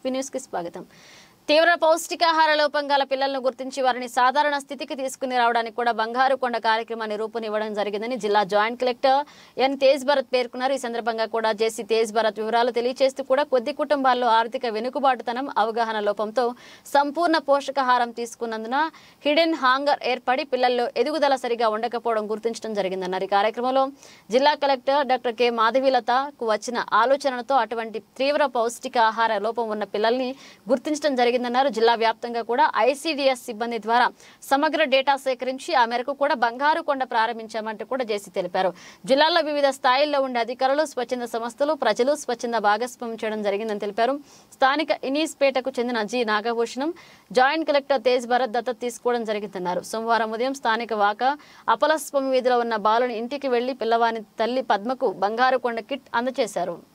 SP news కి స్వాగతం తీవ్ర పౌష్టికాహార లోపం గల పిల్లలను గుర్తించి వారిని సాధారణ స్థితికి తీసుకుని రావడానికి కూడా బంగారు కొండ కార్యక్రమాన్ని రూపునివ్వడం జరిగిందని జిల్లా joint collector N Tej Bharat పేర్కొన్నారు ఈ సందర్భంగా కూడా జేసీ తేజ్ భరత్ వివరాలు తెలియజేస్తూ కూడా కొద్ది కుటుంబాల్లో ఆర్థిక వెనుకబాటుతనం అవగాహన లోపంతో సంపూర్ణ పోషకాహారం తీసుకున్నందున హిడెన్ హాంగర్ ఏర్పడి పిల్లల్లో ఎదుగుదల సరిగా ఉండకపోవడం గుర్తించడం జరిగిందన్నారు ఈ కార్యక్రమంలో జిల్లా కలెక్టర్ డాక్టర్ కె మాధవీలతకు వచ్చిన ఆలోచనలతో అటువంటి తీవ్ర పౌష్టికాహార లోపం ఉన్న పిల్లల్ని గుర్తించడం జరిగిందన్నారు జిల్లా వ్యాప్తంగా కూడా ఐసీడీఎస్ సిబ్బంది ద్వారా సమగ్ర డేటా సేకరించి ఆ మేరకు కూడా బంగారు కొండ ప్రారంభించామంటూ కూడా జేసీ తెలిపారు జిల్లాలో వివిధ స్థాయిల్లో ఉండే అధికారులు స్వచ్ఛంద సంస్థలు ప్రజలు స్వచ్ఛంద భాగస్వామ్యం చేయడం జరిగిందని తెలిపారు స్థానిక ఇనీస్పేటకు చెందిన G Nagabhushanam joint collector Tej Bharat దత్తత తీసుకోవడం జరిగిందన్నారు సోమవారం ఉదయం స్థానిక వాక అపలస్వామి వీధిలో ఉన్న బాలుని ఇంటికి వెళ్లి పిల్లవాని తల్లి పద్మకు బంగారు కొండ కిట్ అందజేశారు